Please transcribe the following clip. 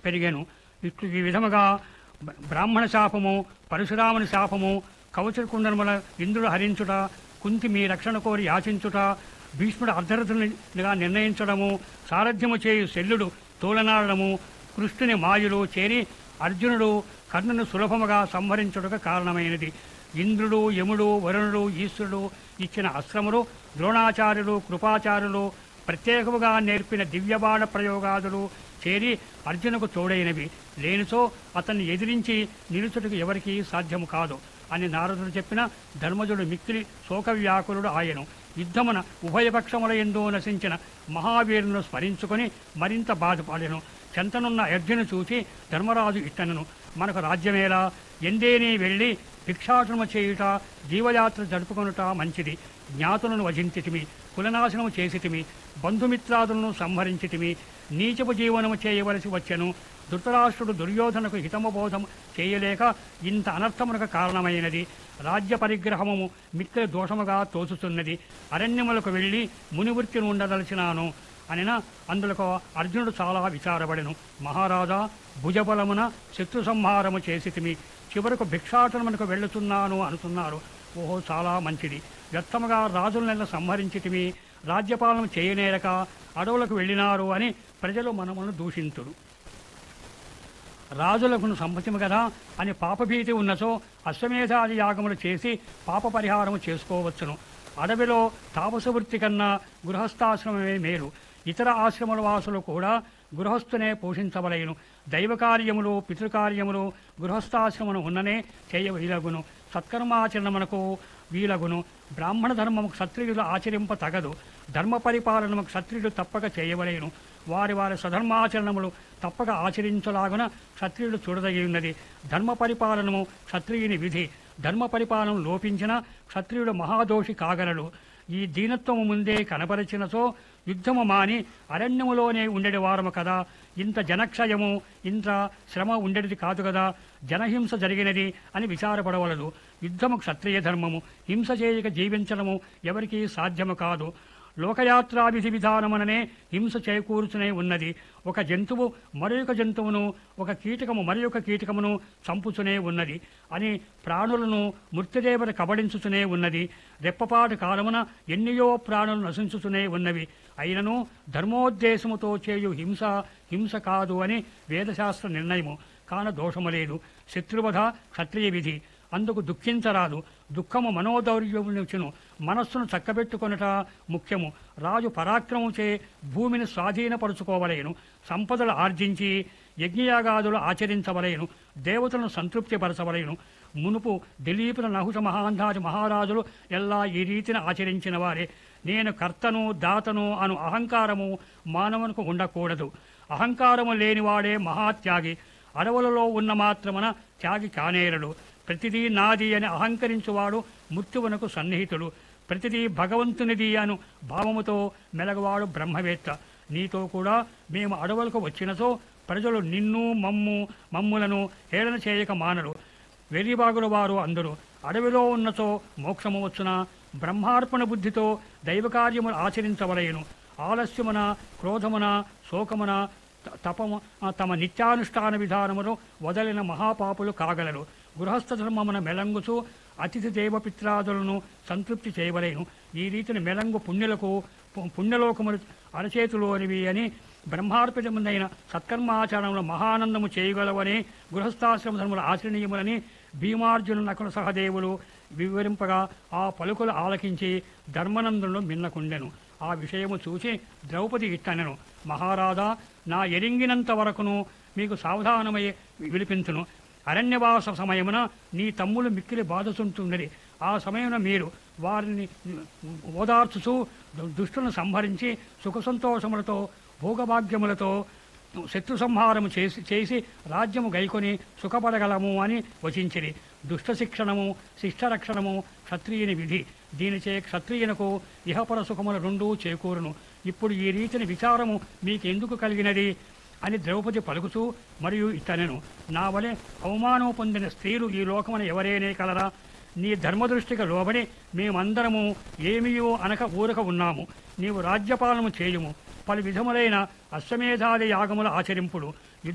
పెరిగాను ఇట్లు ఈ విధముగా బ- బ్రాహ్మణ శాపము పరశురాముని శాపము కవచకుండముల ఇంద్రుడు హరించుట కుంతి మీ రక్షణ కోరి యాచించుట భీష్ముడు అర్ధరథునిగా నిర్ణయించడము సారథ్యము చేయు శల్యుడు తోలనాడము కృష్ణుని మాయులు చేరి అర్జునుడు కర్ణును సులభముగా సంహరించుటకు కారణమైనది ఇంద్రుడు యముడు వరుణుడు ఈశ్వరుడు ఇచ్చిన అస్త్రములు ద్రోణాచార్యులు కృపాచార్యులు ప్రత్యేకముగా నేర్పిన దివ్యబాణ ప్రయోగాదులు చేరి అర్జునకు తోడైనవి లేనిచో అతన్ని ఎదిరించి నిలుచుటకు ఎవరికీ సాధ్యము కాదు అని నారదుడు చెప్పిన ధర్మజుడు మిక్కిలి శోకవ్యాకులుడు ఆయను యుద్ధమున ఉభయపక్షముల ఎందు నశించిన మహావీరును స్మరించుకొని మరింత బాధపడెను చెంతనున్న అర్జును చూచి ధర్మరాజు ఇట్టనను మనకు రాజ్యమేలా ఎందేనే వెళ్ళి భిక్షాటనము చేయుట జీవయాత్ర జరుపుకొనుట మంచిది జ్ఞాతులను వధించితిమి కులనాశనము చేసితిమి బంధుమిత్రాదులను సంహరించితిమి నీచపు జీవనము చేయవలసి వచ్చెను ధృతరాష్ట్రుడు దుర్యోధనకు హితము బోధము చేయలేక ఇంత అనర్థమునకు కారణమైనది రాజ్య పరిగ్రహము మిత్ర దోషముగా తోచుతున్నది అరణ్యములకు వెళ్ళి మునివృత్తిని ఉండదలచినాను అనిన అందులకు అర్జునుడు చాలా విచారపడెను మహారాజా భుజబలమున శత్రు సంహారము చేసితిమి చివరకు భిక్షాటనమునకు వెళ్ళుతున్నాను అనుతున్నారు ఓహో చాలా మంచిది వ్యర్థముగా రాజులనెల్ల సంహరించితిమి రాజ్యపాలన చేయనేరక అడవులకు వెళ్ళినారు అని ప్రజలు మనమును దూషింతురు రాజులకు సంపతిము కదా అని పాపభీతి ఉన్నచో అశ్వమేధాది యాగములు చేసి పాప పరిహారము చేసుకోవచ్చును అడవిలో తాపస వృత్తి కన్నా గృహస్థాశ్రమమే మేలు ఇతర ఆశ్రమల వాసులు కూడా గృహస్థునే పోషించవలయను దైవ కార్యములు పితృకార్యములు గృహస్థాశ్రమను ఉన్ననే చేయవీలగును సత్కర్మాచరణమునకు వీలగును బ్రాహ్మణ ధర్మము క్షత్రియులు ఆచరింప తగదు ధర్మ పరిపాలనము క్షత్రియులు తప్పక చేయవలేను వారి వారి సధర్మాచరణములు తప్పక ఆచరించలాగున క్షత్రియుడు చూడదగి ఉన్నది ధర్మ పరిపాలనము క్షత్రియుని విధి ధర్మ పరిపాలన లోపించిన క్షత్రియుడు మహాదోషి కాగలడు ఈ దీనత్వము ముందే కనపరిచినచో యుద్ధము మాని అరణ్యములోనే ఉండేది వారము కదా ఇంత జనక్షయము ఇంత శ్రమ ఉండేది కాదు కదా జనహింస జరిగినది అని విచారపడవలదు యుద్ధము క్షత్రియ ధర్మము హింస చేయక జీవించడము ఎవరికీ సాధ్యము కాదు లోకయాత్రా విధి విధానముననే హింస చేకూరుచునే ఉన్నది ఒక జంతువు మరొక జంతువును ఒక కీటకము మరొక కీటకమును చంపుచునే ఉన్నది అని ప్రాణులను మృత్యుదేవత కబడించుచునే ఉన్నది రెప్పపాటు కాలమున ఎన్నియో ప్రాణులు నశించుచునే ఉన్నవి అయినను ధర్మోద్దేశముతో చేయు హింస హింస కాదు అని వేదశాస్త్ర నిర్ణయము కాన దోషము లేదు శత్రువధ క్షత్రియ విధి అందుకు దుఃఖించరాదు దుఃఖము మనోదౌర్యమునుచును మనస్సును చక్కబెట్టుకొనుట ముఖ్యము రాజు పరాక్రమముచే భూమిని స్వాధీనపరుచుకోవలేను సంపదలు ఆర్జించి యజ్ఞయాగాదులు ఆచరించవలేను దేవతలను సంతృప్తిపరచవలేను మునుపు దిలీపుల నహుష మహాంధాజ మహారాజులు ఎల్లా ఈ రీతిని ఆచరించిన వారే నేను కర్తను దాతను అను అహంకారము మానవునికి ఉండకూడదు అహంకారము లేనివాడే మహాత్యాగి అడవులలో ఉన్న మాత్రమున త్యాగి కానేరడు ప్రతిదీ నాది అని అహంకరించువాడు మృత్యువునకు సన్నిహితుడు ప్రతిదీ భగవంతునిది అను భావముతో మెలగవాడు బ్రహ్మవేత్త నీతో కూడా మేము అడవులకు వచ్చినచో ప్రజలు నిన్ను మమ్ము మమ్ములను హేళన చేయక మానరు వెర్రిబాగుల వారు అందరూ అడవిలో ఉన్నచో మోక్షము వచ్చున బ్రహ్మార్పణ బుద్ధితో దైవకార్యములు ఆచరించవలయను ఆలస్యమున క్రోధమున శోకమున త- తపము ఆ, తమ నిత్యానుష్ఠాన విధానమును వదలిన మహాపాపులు కాగలరు గృహస్థ ధర్మమున మెలంగుచు అతిథి దేవపిత్రాదులను సంతృప్తి చేయవలేను ఈ రీతిని మెలంగు పుణ్యులకు పు- పుణ్యలోకములు అరచేతులోనివి అని బ్రహ్మార్పితముందైన సత్కర్మాచరణములు మహానందము చేయగలవని గృహస్థాశ్రమ ధర్మములు ఆచరణీయములని భీమార్జున నకుల సహదేవులు వివరింపగా ఆ పలుకులు ఆలకించి ధర్మనందును మిన్నకుండెను ఆ విషయము చూసి ద్రౌపది ఇట్టనెను మహారాజా నా ఎరింగినంత వరకును మీకు సావధానమై విలిపించును అరణ్యవాస సమయమున నీ తమ్ములు మిక్కిలి బాధచుంటున్నది ఆ సమయమున మీరు వారిని ఓదార్చుచు దుష్టులను సంహరించి సుఖ సంతోషములతో భోగభాగ్యములతో శత్రు సంహారము చేసి చేసి రాజ్యము గైకొని సుఖపడగలము అని వచించిరి దుష్ట శిక్షణము శిష్టరక్షణము క్షత్రియుని విధి దీనిచే క్షత్రియునకు ఇహపర సుఖముల రెండూ చేకూరును ఇప్పుడు ఈ రీతిని విచారము మీకెందుకు కలిగినది అని ద్రౌపది పలుకుతూ మరియు ఇతనెను నా వలె అవమానం పొందిన స్త్రీలు ఈ లోకమున ఎవరేనే కలరా నీ ధర్మదృష్టికి లోబడి మేమందరము ఏమియో అనక ఊరక ఉన్నాము నీవు రాజ్యపాలనము చేయుము పలు విధములైన అశ్వమేధాది యాగముల ఆచరింపుడు